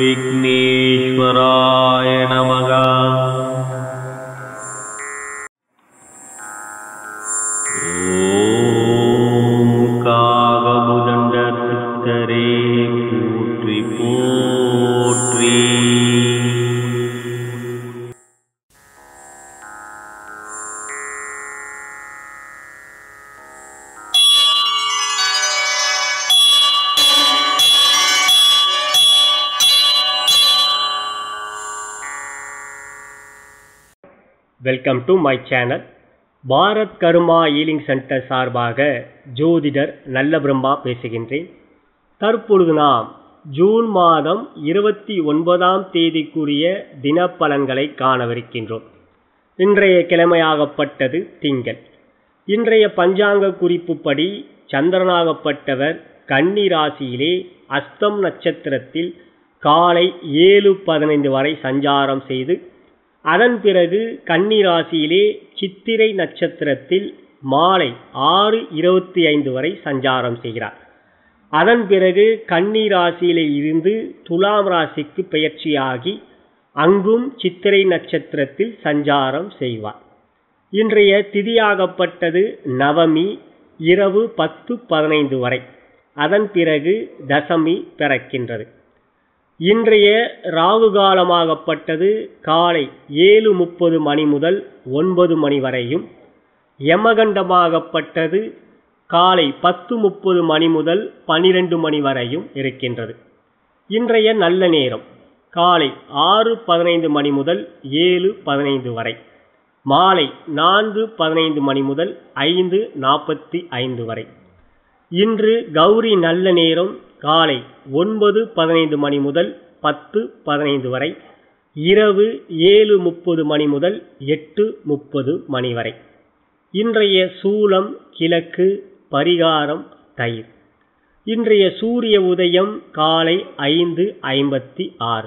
विघ्नेश्वराय नमः ॐ कावमुदण्डसिद्धरे पोट्रि पोट्रि welcome to my channel Bharat Karma healing centre சார்பாக ஜோதிடர் நல்ல பிரம்மா பேசுகின்றேன் தற்பொழுது நாம் ஜூன் மாதம் இருபத்தி ஒன்பதாம் தேதிக்குரிய தினப்பலன்களை காணவிருக்கின்றோம் இன்றைய கிழமையாகப்பட்டது திங்கள் இன்றைய பஞ்சாங்க குறிப்புப்படி சந்திரனாகப்பட்டவர் கன்னி ராசியிலே அஸ்தம் நட்சத்திரத்தில் காலை ஏழு பதினைந்து வரை சஞ்சாரம் செய்து அதன் பிறகு கன்னி ராசியிலே சித்திரை நட்சத்திரத்தில் மாலை ஆறு இருபத்தி ஐந்து வரை சஞ்சாரம் செய்கிறார் அதன் பிறகு கன்னி ராசியிலே இருந்து துலாம் ராசிக்கு பெயர்ச்சியாகி அங்கும் சித்திரை நட்சத்திரத்தில் சஞ்சாரம் செய்வார் இன்றைய திதியாகப்பட்டது நவமி இரவு பத்து பதினைந்து வரை அதன் பிறகு தசமி பிறக்கின்றது இன்றைய ராகு காலமாகப்பட்டது காலை ஏழு முப்பது மணி முதல் ஒன்பது மணி வரையும் யமகண்டமாகப்பட்டது காலை பத்து முப்பது மணி முதல் பனிரெண்டு மணி வரையும் இருக்கின்றது இன்றைய நல்ல நேரம் காலை ஆறு பதினைந்து மணி முதல் ஏழு பதினைந்து வரை மாலை நான்கு பதினைந்து மணி முதல் ஐந்து நாற்பத்தி ஐந்து வரை இன்று கௌரி நல்ல நேரம் காலை ஒன்பது பதினைந்து மணி முதல் பத்து பதினைந்து வரை இரவு ஏழு முப்பது மணி முதல் எட்டு முப்பது மணி வரை இன்றைய சூலம் கிழக்கு பரிகாரம் தயிர் இன்றைய சூரிய உதயம் காலை ஐந்து ஐம்பத்தி ஆறு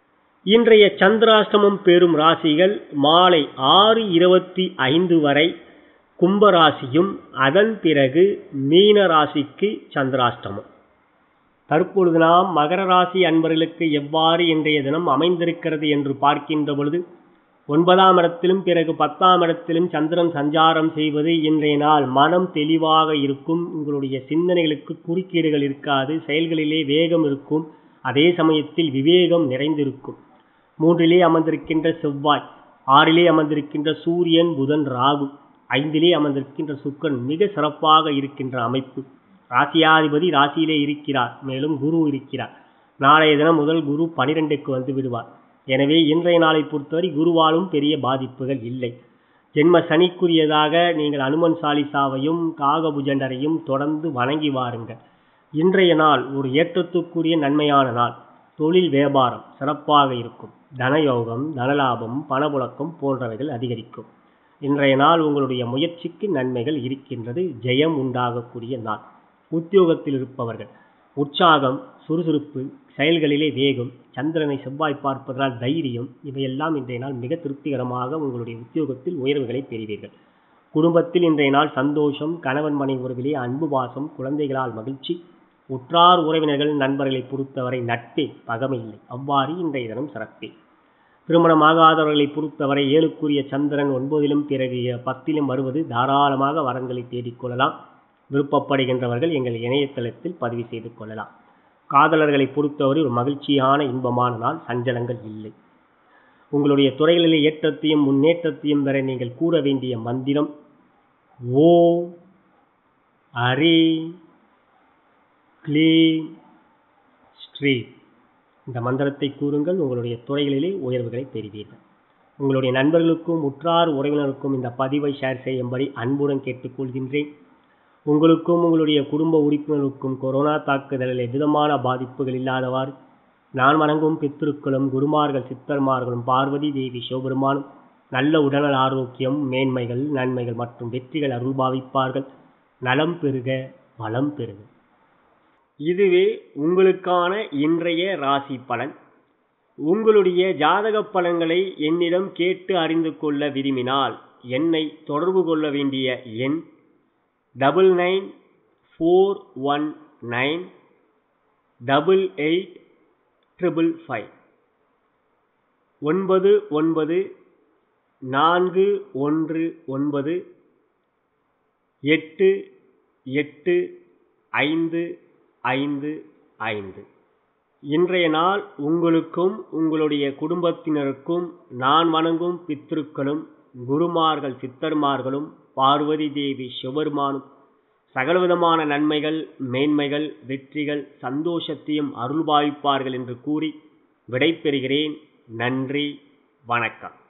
இன்றைய சந்திராஷ்டமம் பெறும் ராசிகள் மாலை ஆறு இருபத்தி ஐந்து வரை கும்பராசியும் அதன் பிறகு மீன ராசிக்கு சந்திராஷ்டமம் தற்பொழுது நாம் மகர ராசி அன்பர்களுக்கு எவ்வாறு இன்றைய தினம் அமைந்திருக்கிறது என்று பார்க்கின்ற பொழுது ஒன்பதாம் இடத்திலும் பிறகு பத்தாம் இடத்திலும் சந்திரன் சஞ்சாரம் செய்வது இன்றைய நாள் மனம் தெளிவாக இருக்கும் உங்களுடைய சிந்தனைகளுக்கு குறுக்கீடுகள் இருக்காது செயல்களிலே வேகம் இருக்கும் அதே சமயத்தில் விவேகம் நிறைந்திருக்கும் மூன்றிலே அமர்ந்திருக்கின்ற செவ்வாய் ஆறிலே அமர்ந்திருக்கின்ற சூரியன் புதன் ராகு ஐந்திலே அமர்ந்திருக்கின்ற சுக்கரன் மிக சிறப்பாக இருக்கின்ற அமைப்பு ராசியாதிபதி ராசியிலே இருக்கிறார் மேலும் குரு இருக்கிறார் நாளைய தினம் முதல் குரு பனிரெண்டுக்கு வந்து விடுவார் எனவே இன்றைய நாளை பொறுத்தவரை குருவாலும் பெரிய பாதிப்புகள் இல்லை ஜென்ம சனிக்குரியதாக நீங்கள் அனுமன் சாலிசாவையும் காகபுஜண்டரையும் தொடர்ந்து வணங்கி வாருங்கள் இன்றைய நாள் ஒரு ஏற்றத்துக்குரிய நன்மையான நாள் தொழில் வியாபாரம் சிறப்பாக இருக்கும் தனயோகம் தனலாபம் பணப்புழக்கம் போன்றவைகள் அதிகரிக்கும் இன்றைய நாள் உங்களுடைய முயற்சிக்கு நன்மைகள் இருக்கின்றது ஜெயம் உண்டாகக்கூடிய நாள் உத்தியோகத்தில் இருப்பவர்கள் உற்சாகம் சுறுசுறுப்பு செயல்களிலே வேகம் சந்திரனை செவ்வாய் பார்ப்பதனால் தைரியம் இவையெல்லாம் இன்றைய நாள் மிக திருப்திகரமாக உங்களுடைய உத்தியோகத்தில் உயர்வுகளை பெறுவீர்கள் குடும்பத்தில் இன்றைய நாள் சந்தோஷம் கணவன் மனை உறவிலே அன்பு பாசம் குழந்தைகளால் மகிழ்ச்சி உற்றார் உறவினர்கள் நண்பர்களை பொறுத்தவரை நட்பே பகமை இல்லை அவ்வாறு இன்றைய தினம் சிறப்பே திருமணமாகாதவர்களை பொறுத்தவரை ஏழுக்குரிய சந்திரன் ஒன்பதிலும் பிறகு பத்திலும் வருவது தாராளமாக வரங்களை தேடிக்கொள்ளலாம் விருப்பப்படுகின்றவர்கள் எங்கள் இணையதளத்தில் பதிவு செய்து கொள்ளலாம் காதலர்களை பொறுத்தவரை ஒரு மகிழ்ச்சியான இன்பமான நாள் சஞ்சலங்கள் இல்லை உங்களுடைய துறைகளிலே ஏற்றத்தையும் முன்னேற்றத்தையும் வர நீங்கள் கூற வேண்டிய மந்திரம் ஓ ஹரி க்ளீம் ஸ்ரீ இந்த மந்திரத்தை கூறுங்கள் உங்களுடைய துறைகளிலே உயர்வுகளை பெறுவீர்கள் உங்களுடைய நண்பர்களுக்கும் உற்றார் உறவினருக்கும் இந்த பதிவை ஷேர் செய்யும்படி அன்புடன் கேட்டுக்கொள்கின்றேன் உங்களுக்கும் உங்களுடைய குடும்ப உறுப்பினருக்கும் கொரோனா தாக்குதலில் எவ்விதமான பாதிப்புகள் இல்லாதவாறு நான் வணங்கும் பித்திருக்களும் குருமார்கள் சித்தர்மார்களும் பார்வதி தேவி சிவபெருமானும் நல்ல உடல்நல ஆரோக்கியம் மேன்மைகள் நன்மைகள் மற்றும் வெற்றிகள் அருள்பாவிப்பார்கள் நலம் பெறுக வளம் பெறுக இதுவே உங்களுக்கான இன்றைய ராசி பலன் உங்களுடைய ஜாதக பலன்களை என்னிடம் கேட்டு அறிந்து கொள்ள விரும்பினால் என்னை தொடர்பு கொள்ள வேண்டிய எண் double nine four one nine double eight triple five ஒன்பது ஒன்பது நான்கு ஒன்று ஒன்பது எட்டு எட்டு ஐந்து ஐந்து ஐந்து இன்றைய நாள் உங்களுக்கும் உங்களுடைய குடும்பத்தினருக்கும் நான் வணங்கும் பித்திருக்களும் குருமார்கள் சித்தர்மார்களும் பார்வதி தேவி சிவபெருமானும் சகலவிதமான நன்மைகள் மேன்மைகள் வெற்றிகள் சந்தோஷத்தையும் அருள்பாவிப்பார்கள் என்று கூறி விடைபெறுகிறேன் நன்றி வணக்கம்